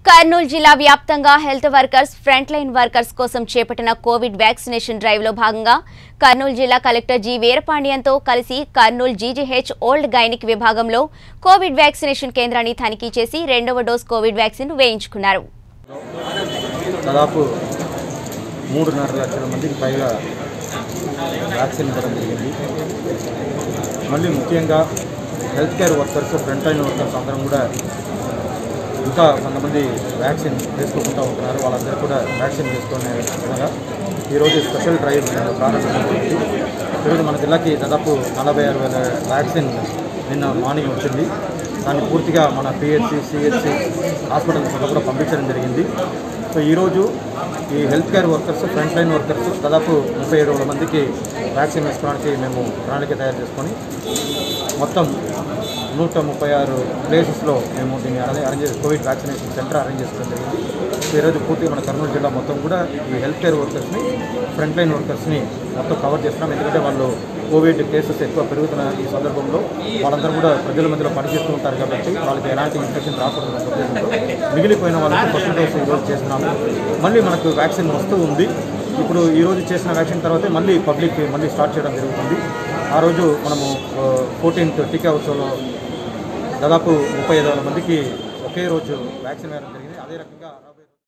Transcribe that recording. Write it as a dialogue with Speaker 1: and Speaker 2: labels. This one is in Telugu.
Speaker 1: కర్నూలు జిల్లా వ్యాప్తంగా health workers front line workers కోసం చేపట్టిన కోవిడ్ వ్యాక్సినేషన్ డ్రైవ్ లో భాగంగా కర్నూలు జిల్లా కలెక్టర్ జి వీరపాండ్యంతో కలిసి కర్నూలు జీజీహెచ్ ఓల్డ్ గైనిక్ విభాగంలో కోవిడ్ వ్యాక్సినేషన్ కేంద్రాన్ని తనిఖీ చేసి రెండవ డోస్ కోవిడ్ వ్యాక్సిన్ వేయించుకున్నారు
Speaker 2: దాదాపు మూడున్నర లక్షల మందికి పైగా వ్యాక్సిన్ ఇవ్వడం జరిగింది మళ్ళీ ముఖ్యంగా health care workers front line workers అందరం కూడా ఇంకా కొంతమంది వ్యాక్సిన్ వేసుకోకుండా ఉంటున్నారు వాళ్ళందరూ కూడా వ్యాక్సిన్ వేసుకునే విధంగా ఈరోజు స్పెషల్ డ్రైవ్ ప్రారంభించింది ఈరోజు మన జిల్లాకి దాదాపు నలభై ఆరు వేల వ్యాక్సిన్ నిన్న మార్నింగ్ వచ్చింది దాన్ని పూర్తిగా మన పిహెచ్సి సిహెచ్సి హాస్పిటల్స్ కూడా పంపించడం జరిగింది సో ఈరోజు ఈ health care workers front line workers దాదాపు ముప్పై ఏడు వేల మందికి వ్యాక్సిన్ వేసుకోవడానికి మేము ప్రణాళిక తయారు చేసుకొని మొత్తం నూట ముప్పై ఆరు ప్లేసెస్లో మేము దీన్ని అరేంజ్ అరేంజ్ చేసి కోవిడ్ వ్యాక్సినేషన్ సెంటర్ అరేంజ్ చేసుకోవడం జరిగింది సో ఈరోజు పూర్తిగా మన కర్నూలు జిల్లా మొత్తం కూడా ఈ హెల్త్ కేర్ వర్కర్స్ని ఫ్రంట్ లైన్ వర్కర్స్ని మొత్తం కవర్ చేస్తున్నాం ఎందుకంటే వాళ్ళు కోవిడ్ కేసెస్ ఎక్కువ పెరుగుతున్న ఈ సందర్భంలో వాళ్ళందరూ కూడా ప్రజల మధ్యలో పనిచేస్తూ ఉంటారు కాబట్టి వాళ్ళకి ఎలాంటి ఇన్ఫెక్షన్ రాకూడదు ఉద్దేశంతో మిగిలిపోయిన వాళ్ళకి ఫస్ట్ డోస్ ఈరోజు చేస్తున్నాము మళ్ళీ మనకు వ్యాక్సిన్ వస్తూ ఉంది ఇప్పుడు ఈరోజు చేసిన వ్యాక్సిన్ తర్వాతే మళ్ళీ పబ్లిక్ మళ్ళీ స్టార్ట్ చేయడం జరుగుతుంది ఆ రోజు మనము ఫోర్టీన్త్ టీకా ఉత్సవంలో దాదాపు ముప్పై ఐదు వేల మందికి ఒకే రోజు వ్యాక్సిన్ వేయడం జరిగింది అదే రకంగా